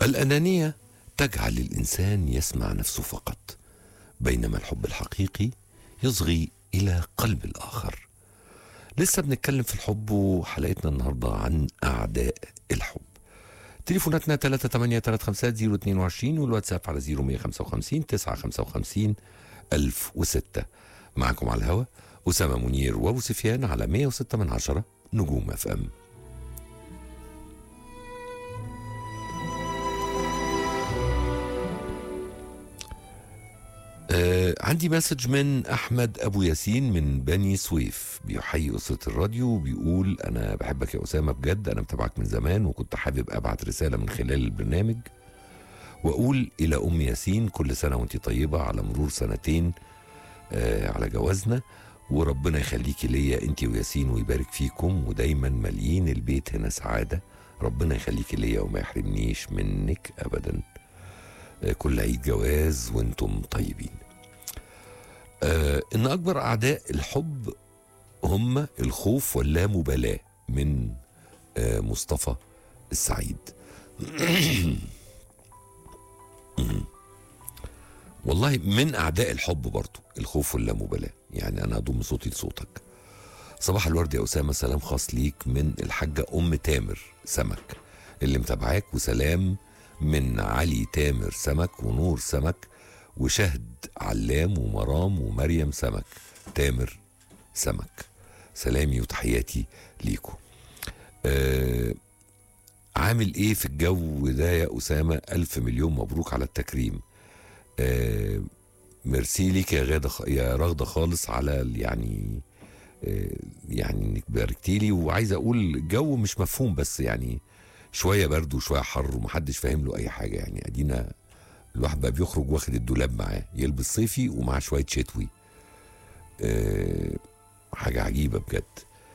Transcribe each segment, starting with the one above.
الأنانية تجعل الإنسان يسمع نفسه فقط بينما الحب الحقيقي يصغي إلى قلب الآخر لسه بنتكلم في الحب وحلقتنا النهاردة عن أعداء الحب تليفوناتنا 3835022 والواتساب على 0155 955 1006 معكم على الهوا أسامة منير وأبو سفيان على 106 من عشرة نجوم اف ام آه عندي مسج من احمد ابو ياسين من بني سويف بيحيي اسره الراديو وبيقول انا بحبك يا اسامه بجد انا متابعك من زمان وكنت حابب ابعت رساله من خلال البرنامج واقول الى ام ياسين كل سنه وانت طيبه على مرور سنتين آه على جوازنا وربنا يخليكي ليا انت وياسين ويبارك فيكم ودايما مليين البيت هنا سعاده ربنا يخليكي ليا وما يحرمنيش منك ابدا آه كل عيد جواز وانتم طيبين آه ان اكبر اعداء الحب هم الخوف واللامبالاه من آه مصطفى السعيد والله من اعداء الحب برضو الخوف واللامبالاه يعني انا اضم صوتي لصوتك صباح الورد يا اسامه سلام خاص ليك من الحاجه ام تامر سمك اللي متابعاك وسلام من علي تامر سمك ونور سمك وشهد علام ومرام ومريم سمك تامر سمك سلامي وتحياتي ليكم آه عامل ايه في الجو ده يا اسامه الف مليون مبروك على التكريم آه ميرسي ليك يا غاده خ... يا رغده خالص على ال- يعني آه يعني انك باركتي لي وعايز اقول الجو مش مفهوم بس يعني شويه برد وشويه حر ومحدش فاهم له اي حاجه يعني ادينا الواحد بقى بيخرج واخد الدولاب معاه يلبس صيفي ومعاه شويه شتوي آه حاجه عجيبه بجد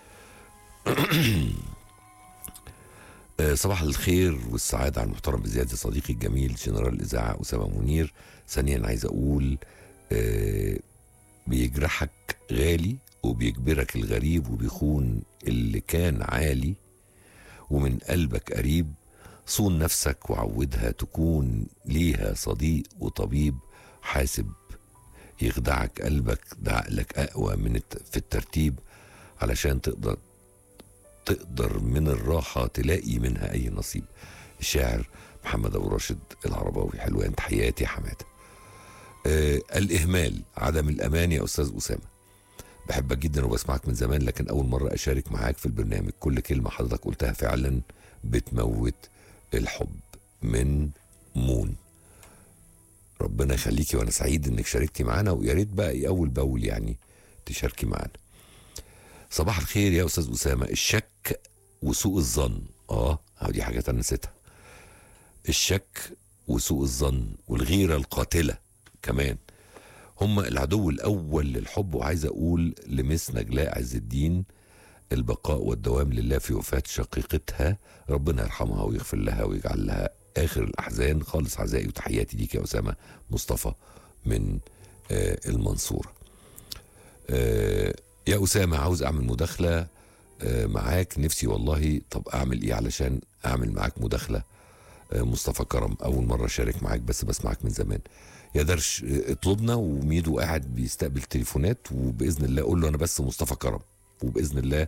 آه، صباح الخير والسعادة على المحترم بزيادة صديقي الجميل جنرال الإذاعة أسامة منير ثانيا عايز أقول آه، بيجرحك غالي وبيجبرك الغريب وبيخون اللي كان عالي ومن قلبك قريب صون نفسك وعودها تكون ليها صديق وطبيب حاسب يخدعك قلبك ده عقلك أقوى من الت- في الترتيب علشان تقدر تقدر من الراحة تلاقي منها أي نصيب الشاعر محمد أبو راشد العرباوي حلوان تحياتي يا حمادة آه الإهمال عدم الأمان يا أستاذ أسامة بحبك جدا وبسمعك من زمان لكن أول مرة أشارك معاك في البرنامج كل كلمة حضرتك قلتها فعلا بتموت الحب من مون ربنا يخليكي وانا سعيد انك شاركتي معانا ويا ريت بقى اول باول يعني تشاركي معانا صباح الخير يا استاذ اسامه الشك وسوء الظن اه أهو دي حاجات انا نسيتها الشك وسوء الظن والغيره القاتله كمان هم العدو الاول للحب وعايز اقول لمس نجلاء عز الدين البقاء والدوام لله في وفاه شقيقتها ربنا يرحمها ويغفر لها ويجعل لها اخر الاحزان خالص عزائي وتحياتي ليك يا اسامه مصطفى من آه المنصوره آه يا أسامة عاوز أعمل مداخلة آه، معاك نفسي والله طب أعمل إيه علشان أعمل معاك مداخلة آه، مصطفى كرم أول مرة أشارك معاك بس بسمعك من زمان يا درش آه، اطلبنا وميدو قاعد بيستقبل تليفونات وبإذن الله قول له أنا بس مصطفى كرم وبإذن الله